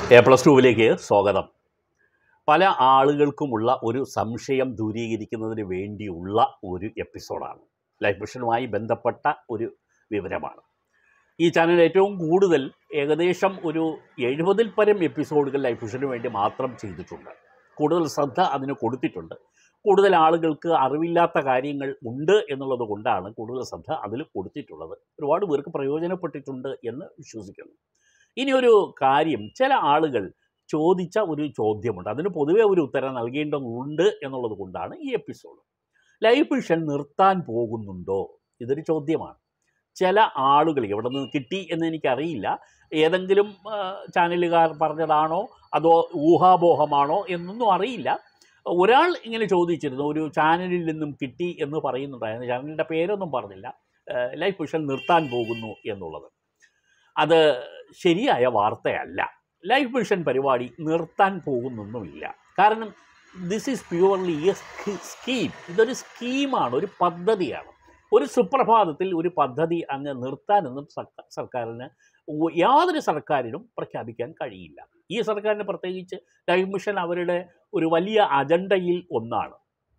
A plus ടുവിലേക്ക് സ്വാഗതം പല ആളുകൾക്കുമുള്ള ഒരു സംശയം ദൂരീകരിക്കുന്നതിന് വേണ്ടിയുള്ള ഒരു എപ്പിസോഡാണ് ലൈഫ് മിഷനുമായി ബന്ധപ്പെട്ട ഒരു വിവരമാണ് ഈ ചാനൽ ഏറ്റവും കൂടുതൽ ഏകദേശം ഒരു എഴുപതിൽ പരം എപ്പിസോഡുകൾ ലൈഫ് മിഷന് വേണ്ടി മാത്രം ചെയ്തിട്ടുണ്ട് കൂടുതൽ ശ്രദ്ധ അതിന് കൊടുത്തിട്ടുണ്ട് കൂടുതൽ ആളുകൾക്ക് അറിവില്ലാത്ത കാര്യങ്ങൾ ഉണ്ട് എന്നുള്ളത് കൊണ്ടാണ് കൂടുതൽ ശ്രദ്ധ അതിൽ കൊടുത്തിട്ടുള്ളത് ഒരുപാട് പേർക്ക് പ്രയോജനപ്പെട്ടിട്ടുണ്ട് എന്ന് വിശ്വസിക്കുന്നു ഇനി ഒരു കാര്യം ചില ആളുകൾ ചോദിച്ച ഒരു ചോദ്യമുണ്ട് അതിന് പൊതുവേ ഒരു ഉത്തരം നൽകേണ്ടതുണ്ട് എന്നുള്ളത് കൊണ്ടാണ് ഈ എപ്പിസോഡ് ലൈഫ് മിഷൻ നിർത്താൻ പോകുന്നുണ്ടോ ഇതൊരു ചോദ്യമാണ് ചില ആളുകൾ എവിടെ നിന്ന് കിട്ടി എന്ന് എനിക്കറിയില്ല ഏതെങ്കിലും ആ, ചാനലുകാർ പറഞ്ഞതാണോ അതോ ഊഹാപോഹമാണോ എന്നൊന്നും അറിയില്ല ഒരാൾ ഇങ്ങനെ ചോദിച്ചിരുന്നു ഒരു ചാനലിൽ നിന്നും കിട്ടി എന്ന് പറയുന്നുണ്ടായിരുന്നു ചാനലിൻ്റെ പേരൊന്നും പറഞ്ഞില്ല ആ, ലൈഫ് മിഷൻ നിർത്താൻ പോകുന്നു എന്നുള്ളത് അത് ശരിയായ വാർത്തയല്ല ലൈഫ് മിഷൻ പരിപാടി നിർത്താൻ പോകുന്നൊന്നുമില്ല കാരണം this is purely a scheme ഇതൊരു സ്കീമാണ് ഒരു പദ്ധതിയാണ് ഒരു സുപ്രഭാതത്തിൽ ഒരു പദ്ധതി അങ്ങ് നിർത്താനൊന്നും സർക്കാർ സർക്കാരിന് ഒ- യാതൊരു സർക്കാരിനും പ്രഖ്യാപിക്കാൻ കഴിയില്ല ഈ സർക്കാരിന് പ്രത്യേകിച്ച് ലൈഫ് മിഷൻ അവരുടെ ഒരു വലിയ അജണ്ടയിൽ ഒന്നാണ്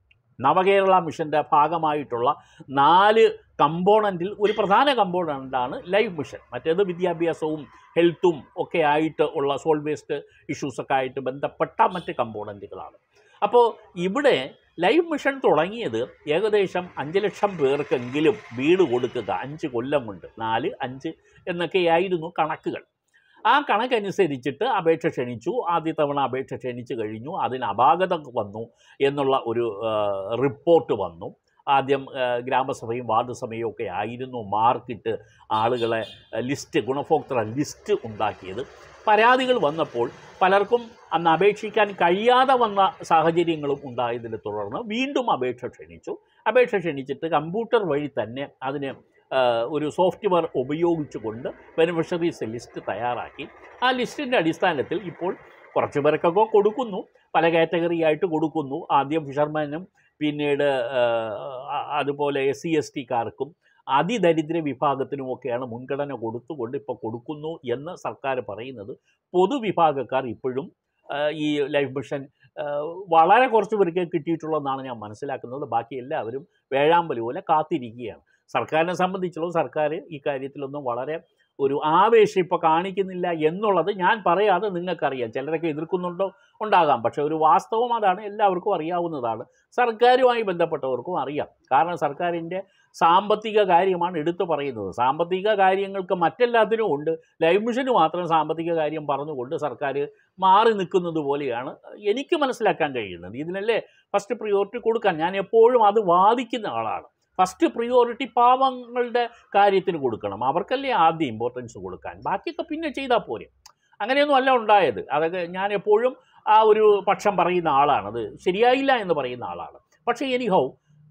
നവകേരള മിഷൻ്റെ ഭാഗമായിട്ടുള്ള നാല് കമ്പോണൻറ്റിൽ ഒരു പ്രധാന കമ്പോണൻ്റാണ് ലൈഫ് മിഷൻ മറ്റേത് വിദ്യാഭ്യാസവും ഹെൽത്തും ഒക്കെ ആയിട്ട് ഉള്ള സോൾ വേസ്റ്റ് ഇഷ്യൂസൊക്കെ ആയിട്ട് ബന്ധപ്പെട്ട മറ്റ് കമ്പോണൻറ്റുകളാണ് അപ്പോൾ ഇവിടെ ലൈഫ് മിഷൻ തുടങ്ങിയത് ഏകദേശം അഞ്ച് ലക്ഷം പേർക്കെങ്കിലും വീട് കൊടുക്കുക അഞ്ച് കൊല്ലം കൊണ്ട് നാല് അഞ്ച് എന്നൊക്കെയായിരുന്നു കണക്കുകൾ ആ കണക്കനുസരിച്ചിട്ട് അപേക്ഷ ക്ഷണിച്ചു ആദ്യ തവണ അപേക്ഷ ക്ഷണിച്ചു കഴിഞ്ഞു അതിന് അപാകത വന്നു എന്നുള്ള ഒരു ആ, റിപ്പോർട്ട് വന്നു ആദ്യം ആ, ഗ്രാമസഭയും വാർഡ് സഭയും ഒക്കെ ആയിരുന്നു മാർക്കിട്ട് ആളുകളെ ആ, ലിസ്റ്റ് ഗുണഭോക്തൃ ലിസ്റ്റ് ഉണ്ടാക്കിയത് പരാതികൾ വന്നപ്പോൾ പലർക്കും അന്ന് അപേക്ഷിക്കാൻ കഴിയാതെ വന്ന സാഹചര്യങ്ങളും ഉണ്ടായതിനെ തുടർന്ന് വീണ്ടും അപേക്ഷ ക്ഷണിച്ചു അപേക്ഷ ക്ഷണിച്ചിട്ട് കമ്പ്യൂട്ടർ വഴി തന്നെ അതിന് ആ, ഒരു സോഫ്റ്റ്വെയർ ഉപയോഗിച്ചുകൊണ്ട് ബെനിഫിഷ്യറീസ് ലിസ്റ്റ് തയ്യാറാക്കി ആ ലിസ്റ്റിൻ്റെ അടിസ്ഥാനത്തിൽ ഇപ്പോൾ കുറച്ച് പേർക്കൊക്കെ കൊടുക്കുന്നു പല കാറ്റഗറി ആയിട്ട് കൊടുക്കുന്നു ആദ്യം ഫിഷർമാനും പിന്നീട് ആ, അ- അതുപോലെ എസ് സി എസ് ടിക്കാർക്കും അതിദരിദ്ര വിഭാഗത്തിനുമൊക്കെയാണ് മുൻഗണന കൊടുത്തുകൊണ്ട് ഇപ്പോൾ കൊടുക്കുന്നു എന്ന് സർക്കാർ പറയുന്നത് പൊതുവിഭാഗക്കാർ ഇപ്പോഴും ആ, ഈ ലൈഫ് മിഷൻ ആ, വളരെ കുറച്ച് പേർക്ക് കിട്ടിയിട്ടുള്ളതെന്നാണ് ഞാൻ മനസ്സിലാക്കുന്നത് ബാക്കി എല്ലാവരും വേഴാമ്പൽ പോലെ കാത്തിരിക്കുകയാണ് സർക്കാരിനെ സംബന്ധിച്ചുള്ള സർക്കാർ ഈ കാര്യത്തിലൊന്നും വളരെ ഒരു ആവേശം ഇപ്പോൾ കാണിക്കുന്നില്ല എന്നുള്ളത് ഞാൻ പറയാതെ നിങ്ങൾക്കറിയാം ചിലരൊക്കെ എതിർക്കുന്നുണ്ടോ ഉണ്ടാകാം പക്ഷേ ഒരു വാസ്തവം അതാണ് എല്ലാവർക്കും അറിയാവുന്നതാണ് സർക്കാരുമായി ബന്ധപ്പെട്ടവർക്കും അറിയാം കാരണം സർക്കാരിൻ്റെ സാമ്പത്തിക കാര്യമാണ് എടുത്തു പറയുന്നത് സാമ്പത്തിക കാര്യങ്ങൾക്ക് മറ്റെല്ലാത്തിനും ഉണ്ട് ലൈഫ് മിഷന് മാത്രം സാമ്പത്തിക കാര്യം പറഞ്ഞുകൊണ്ട് സർക്കാർ മാറി നിൽക്കുന്നത് പോലെയാണ് എനിക്ക് മനസ്സിലാക്കാൻ കഴിയുന്നത് ഇതിനല്ലേ ഫസ്റ്റ് പ്രിയോറിറ്റി കൊടുക്കാൻ ഞാൻ എപ്പോഴും അത് വാദിക്കുന്ന ആളാണ് ഫസ്റ്റ് പ്രിയോറിറ്റി പാവങ്ങളുടെ കാര്യത്തിന് കൊടുക്കണം അവർക്കല്ലേ ആദ്യം ഇമ്പോർട്ടൻസ് കൊടുക്കാൻ ബാക്കിയൊക്കെ പിന്നെ ചെയ്താൽ പോരെ അങ്ങനെയൊന്നും അല്ല ഉണ്ടായത് അതൊക്കെ ഞാൻ എപ്പോഴും ആ ഒരു പക്ഷം പറയുന്ന ആളാണ് അത് ശരിയായില്ല എന്ന് പറയുന്ന ആളാണ് പക്ഷേ എനിഹൗ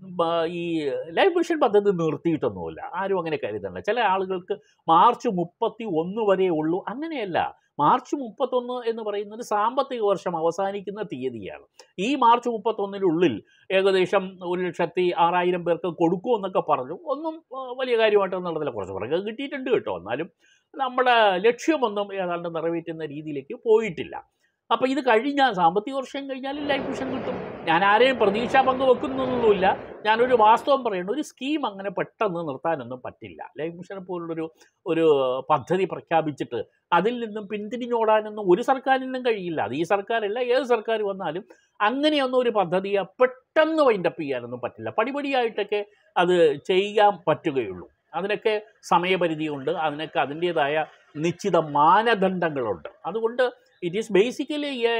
ഈ ലൈഫ് മിഷൻ പദ്ധതി നിർത്തിയിട്ടൊന്നുമില്ല ആരും അങ്ങനെ കരുതണ്ട ചില ആളുകൾക്ക് മാർച്ച് മുപ്പത്തി ഒന്ന് വരെ ഉള്ളൂ അങ്ങനെയല്ല മാർച്ച് മുപ്പത്തൊന്ന് എന്ന് പറയുന്നത് സാമ്പത്തിക വർഷം അവസാനിക്കുന്ന തീയതിയാണ് ഈ മാർച്ച് മുപ്പത്തൊന്നിനുള്ളിൽ ഏകദേശം ഒരു ലക്ഷത്തി ആറായിരം പേർക്ക് കൊടുക്കൂ എന്നൊക്കെ പറഞ്ഞു ഒന്നും ആ, വലിയ കാര്യമായിട്ടൊന്നും നടന്നില്ല കുറച്ച് പേർക്ക് കിട്ടിയിട്ടുണ്ട് കേട്ടോ എന്നാലും നമ്മുടെ ലക്ഷ്യമൊന്നും ഏതാണ്ട് നിറവേറ്റുന്ന രീതിയിലേക്ക് പോയിട്ടില്ല അപ്പോൾ ഇത് കഴിഞ്ഞാൽ സാമ്പത്തിക വർഷം കഴിഞ്ഞാൽ ലൈഫ് മിഷൻ കിട്ടും ഞാൻ ആരെയും പ്രതീക്ഷാ പങ്ക് വെക്കുന്നൊന്നുമില്ല ഞാനൊരു വാസ്തവം പറയുന്നു ഒരു സ്കീം അങ്ങനെ പെട്ടെന്ന് നിർത്താനൊന്നും പറ്റില്ല ലൈഫ് മിഷനെ പോലുള്ളൊരു ഒരു പദ്ധതി പ്രഖ്യാപിച്ചിട്ട് അതിൽ നിന്നും പിന്തിരിഞ്ഞോടാനൊന്നും ഒരു സർക്കാരിനും കഴിയില്ല അത് ഈ സർക്കാരല്ല ഏത് സർക്കാർ വന്നാലും അങ്ങനെയൊന്നും ഒരു പദ്ധതിയെ പെട്ടെന്ന് വൈൻഡപ്പ് ചെയ്യാനൊന്നും പറ്റില്ല പടിപടിയായിട്ടൊക്കെ അത് ചെയ്യാൻ പറ്റുകയുള്ളൂ അതിനൊക്കെ സമയപരിധിയുണ്ട് അതിനൊക്കെ അതിൻ്റേതായ നിശ്ചിത മാനദണ്ഡങ്ങളുണ്ട് അതുകൊണ്ട് it is basically a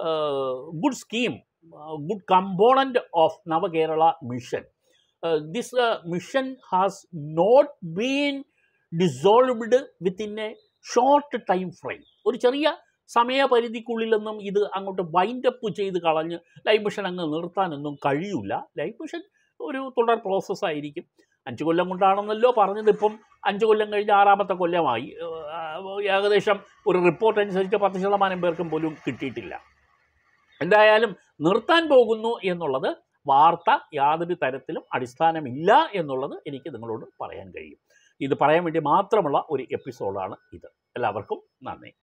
good scheme good component of Navakerala mission this mission has not been dissolved within a short time frame ഒരു ചെറിയ സമയപരിധിക്കുള്ളിലൊന്നും ഇത് അങ്ങോട്ട് വൈൻഡപ്പ് ചെയ്ത് കളഞ്ഞ് ലൈഫ് മിഷൻ അങ്ങ് നിർത്താനൊന്നും കഴിയില്ല ലൈഫ് മിഷൻ ഒരു തുടർ പ്രോസസ്സായിരിക്കും അഞ്ച് കൊല്ലം കൊണ്ടാണെന്നല്ലോ പറഞ്ഞത് ഇപ്പം അഞ്ച് കൊല്ലം കഴിഞ്ഞ് ആറാമത്തെ കൊല്ലമായി ഏഹ് ഏകദേശം ഒരു റിപ്പോർട്ട് അനുസരിച്ച് പത്ത് ശതമാനം പേർക്കും പോലും കിട്ടിയിട്ടില്ല എന്തായാലും നിർത്താൻ പോകുന്നു എന്നുള്ളത് വാർത്ത യാതൊരു തരത്തിലും അടിസ്ഥാനമില്ല എന്നുള്ളത് എനിക്ക് നിങ്ങളോട് പറയാൻ കഴിയും ഇത് പറയാൻ വേണ്ടി മാത്രമുള്ള ഒരു എപ്പിസോഡാണ് ഇത് എല്ലാവർക്കും നന്ദി